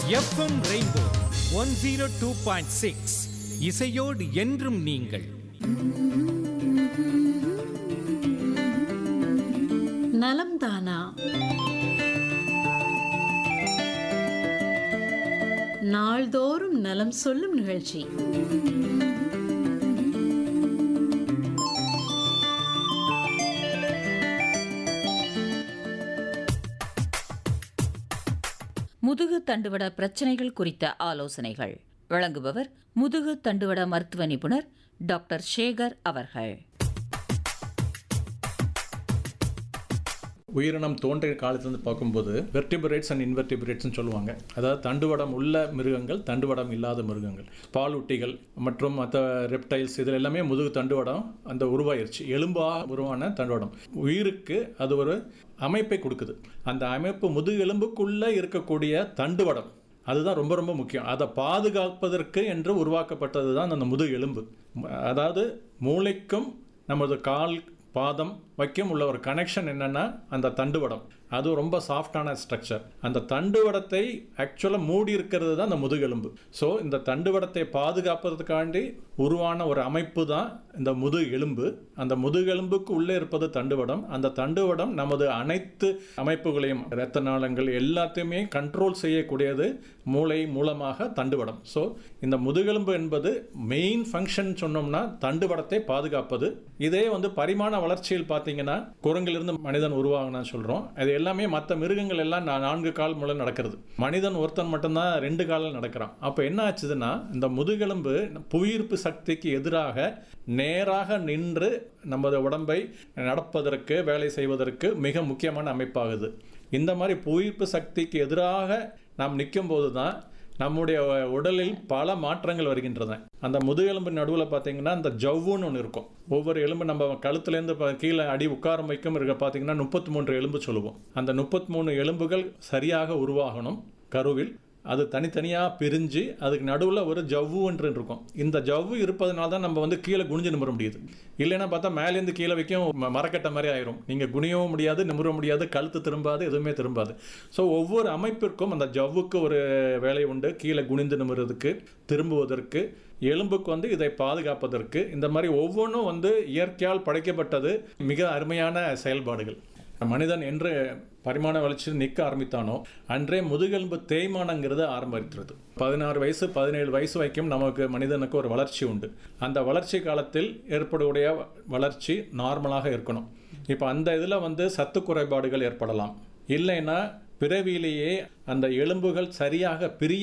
FM rainbow one zero two point six இசையோடு என்றும் நீங்கள் நலம் தானா நாள்தோறும் நலம் சொல்லும் நிகழ்ச்சி முதுகு தண்டுவட பிரச்சனைகள் குறித்த ஆலோசனைகள் வழங்குபவர் முதுகு தண்டுவட மருத்துவ நிபுணர் டாக்டர் சேகர் அவர்கள் உயிரினம் தோன்றிய காலத்திலிருந்து பார்க்கும்போது வெர்டிபிரேட்ஸ் அண்ட் இன்வெர்டிபிரேட்ஸ்னு சொல்லுவாங்க அதாவது தண்டுவடம் உள்ள மிருகங்கள் தண்டுவடம் இல்லாத மிருகங்கள் பாலூட்டிகள் மற்றும் மற்ற ரெப்டைல்ஸ் இதில் எல்லாமே முதுகு தண்டுவடம் அந்த உருவாயிருச்சு எலும்பா உருவான தண்டுவடம் உயிருக்கு அது ஒரு அமைப்பை கொடுக்குது அந்த அமைப்பு முதுகு எலும்புக்குள்ளே இருக்கக்கூடிய தண்டுவடம் அதுதான் ரொம்ப ரொம்ப முக்கியம் அதை பாதுகாப்பதற்கு என்று உருவாக்கப்பட்டது தான் அந்த முதுகு எலும்பு அதாவது மூளைக்கும் நமது கால் பாதம் வைக்கும் உள்ள ஒரு கனெக்ஷன் என்னன்னா அந்த தண்டுவடம் அது ரொம்ப சாஃப்டான ஸ்ட்ரக்சர் அந்த தண்டுவடத்தை ஆக்சுவலாக மூடி இருக்கிறது தான் அந்த முதுகெலும்பு ஸோ இந்த தண்டுவடத்தை பாதுகாப்பதற்காண்டி உருவான ஒரு அமைப்பு தான் இந்த முது எலும்பு அந்த முதுகெலும்புக்கு உள்ளே இருப்பது தண்டுவடம் அந்த தண்டுவடம் நமது அனைத்து அமைப்புகளையும் இரத்த நாளங்கள் எல்லாத்தையுமே கண்ட்ரோல் செய்யக்கூடியது மூளை மூலமாக தண்டுவடம் ஸோ இந்த முதுகெலும்பு என்பது மெயின் ஃபங்க்ஷன் சொன்னோம்னா தண்டுவடத்தை பாதுகாப்பது இதே வந்து பரிமாண வளர்ச்சியில் பார்த்தீங்கன்னா குரங்கிலிருந்து மனிதன் உருவாகினான்னு சொல்கிறோம் அது எல்லாமே மற்ற மிருகங்கள் எல்லாம் நா- நான்கு கால் மூலம் நடக்கிறது மனிதன் ஒருத்தன் மட்டும்தான் ரெண்டு காலில் நடக்கிறான் அப்போ என்ன ஆச்சுதுன்னா இந்த முதுகெலும்பு புவியீர்ப்பு சக்திக்கு எதிராக நேராக நின்று நமது உடம்பை நடப்பதற்கு வேலை செய்வதற்கு மிக முக்கியமான அமைப்பாகுது இந்த மாதிரி புவியீர்ப்பு சக்திக்கு எதிராக நாம் நிற்கும் போது தான் நம்முடைய உடலில் பல மாற்றங்கள் வருகின்றன அந்த முதுகெலும்பு நடுவில் பார்த்தீங்கன்னா அந்த ஜவ்வுன்னு ஒன்று இருக்கும் ஒவ்வொரு எலும்பு நம்ம கழுத்துலேருந்து ப- கீழே அடி உட்காரம் வைக்கும் இருக்க பார்த்தீங்கன்னா முப்பத்தி மூன்று எலும்பு சொல்லுவோம் அந்த முப்பத்தி மூணு எலும்புகள் சரியாக உருவாகணும் கருவில் அது தனித்தனியாக பிரிஞ்சு அதுக்கு நடுவில் ஒரு ஜவ்வு ஒன்று இருக்கும் இந்த ஜவ்வு இருப்பதனால தான் நம்ம வந்து கீழே குனிஞ்சு நிமிர முடியுது இல்லைன்னா பார்த்தா மேலேருந்து கீழே வைக்கும் ம- மரக்கட்டை மாதிரி ஆயிரும் நீங்கள் குனியவும் முடியாது நிமிர முடியாது கழுத்து திரும்பாது எதுவுமே திரும்பாது ஸோ ஒவ்வொரு அமைப்பிற்கும் அந்த ஜவ்வுக்கு ஒரு வேலை உண்டு கீழே குனிந்து நிமிர்றதுக்கு திரும்புவதற்கு எலும்புக்கு வந்து இதை பாதுகாப்பதற்கு இந்த மாதிரி ஒவ்வொன்றும் வந்து இயற்கையால் படைக்கப்பட்டது மிக அருமையான செயல்பாடுகள் மனிதன் என்று பரிமாண வளர்ச்சியில் நிற்க ஆரம்பித்தானோ அன்றே முதுகெலும்பு தேய்மானங்கிறது ஆரம்பிக்கிறது பதினாறு வயசு பதினேழு வயசு வரைக்கும் நமக்கு மனிதனுக்கு ஒரு வளர்ச்சி உண்டு அந்த வளர்ச்சி காலத்தில் ஏற்படக்கூடிய வளர்ச்சி நார்மலாக இருக்கணும் இப்போ அந்த இதில் வந்து சத்து குறைபாடுகள் ஏற்படலாம் இல்லைன்னா பிறவியிலேயே அந்த எலும்புகள் சரியாக பிரிய